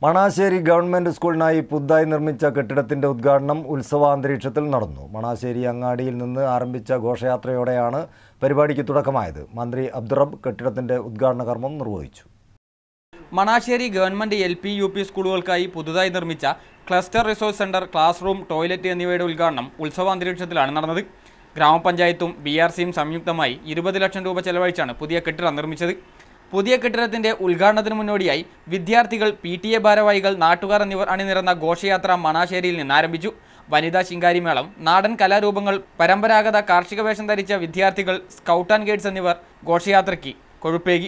Manassery government സ്കൂളിനായി പുതുതായി നിർമ്മിച്ച കെട്ടിടത്തിന്റെ ഉദ്ഘാടനം ഉത്സവാന്തരീക്ഷത്തിൽ നടന്നു മണാശ്ശേരി അങ്ങാടിയിൽ നിന്ന് ആരംഭിച്ച ഘോഷയാത്രയോടെയാണ് പരിപാടിക്ക് തുടക്കമായത് മന്ത്രി അബ്ദുറബ് കെട്ടിടത്തിന്റെ ഉദ്ഘാടന കർമ്മം നിർവഹിച്ചു Manassery government L P U P സ്കൂളുകൾക്കായി പുതുതായി നിർമ്മിച്ച cluster resource centre class room toilet എന്നിവയുടെ ഉദ്ഘാടനം ഉത്സവാന്തരീക്ഷത്തിലാണ് നടന്നത് ഗ്രാമപഞ്ചായത്തും ബി ആർ സിയും സംയുക്തമായി ഇരുപത് ലക്ഷം രൂപ ചെലവഴിച്ചാണ് പുതിയ കെട്ടിടം നിർമ്മിച്ചത് പുതിയ കെട്ടിടത്തിന്റെ ഉദ്ഘാടനത്തിന് മുന്നോടിയായി വിദ്യാർത്ഥികൾ പി ടി എ ഭാരവാഹികൾ നാട്ടുകാർ എന്നിവർ അണിനിരന്ന ഘോഷയാത്ര മണാശ്ശേരിയിൽ നിന്ന് ആരംഭിച്ചു വനിതാ ശിങ്കാരിമേളം നാടൻ കലാരൂപങ്ങൾ പരമ്പരാഗത കാർഷിക വേഷം ധരിച്ച വിദ്യാർത്ഥികൾ സ്കൗട്ട് ആൻഡ് ഗൈഡ്സ് എന്നിവർ ഘോഷയാത്രയ്ക്ക് കൊഴുപ്പേകി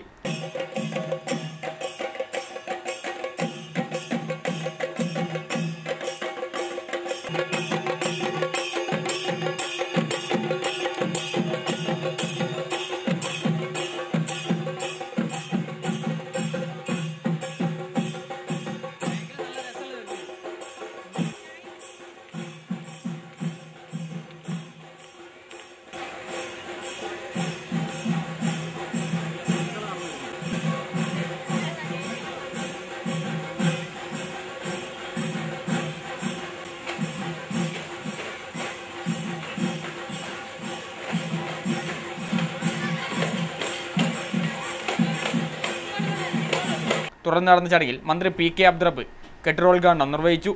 തുടർന്ന് നടന്ന ചടങ്ങിൽ മന്ത്രി പി കെ അബ്ദുറബ് കെട്ടിടോദ്ഘാടനം നിർവഹിച്ചു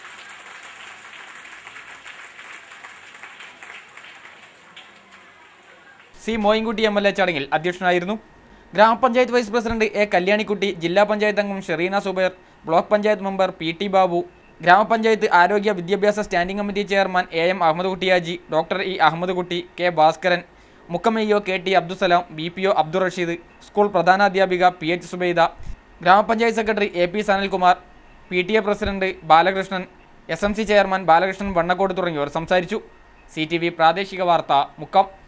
C Moyinkutty M L A ചടങ്ങിൽ അധ്യക്ഷനായിരുന്നു ഗ്രാമപഞ്ചായത്ത് വൈസ് പ്രസിഡന്റ് എ കല്യാണിക്കുട്ടി ജില്ലാ പഞ്ചായത്ത് അംഗം Shereena Subair block panchayat member P T Babu ഗ്രാമപഞ്ചായത്ത് ആരോഗ്യ വിദ്യാഭ്യാസ standing committee chairman A M Ahammed Kuttiyaji doctor E Ahammed Kutty K Bhaskaran മുക്കമയ്യോ K T Abdussalam B P O Abdul Rasheed school പ്രധാനാധ്യാപിക പി എച്ച് സുബൈദ ഗ്രാമപഞ്ചായത്ത് secretary A P Sanalkumar P T A president Balakrishnan S M C chairman Balakrishnan Vannakkode തുടങ്ങിയവർ സംസാരിച്ചു C T V പ്രാദേശിക വാർത്ത മുക്കം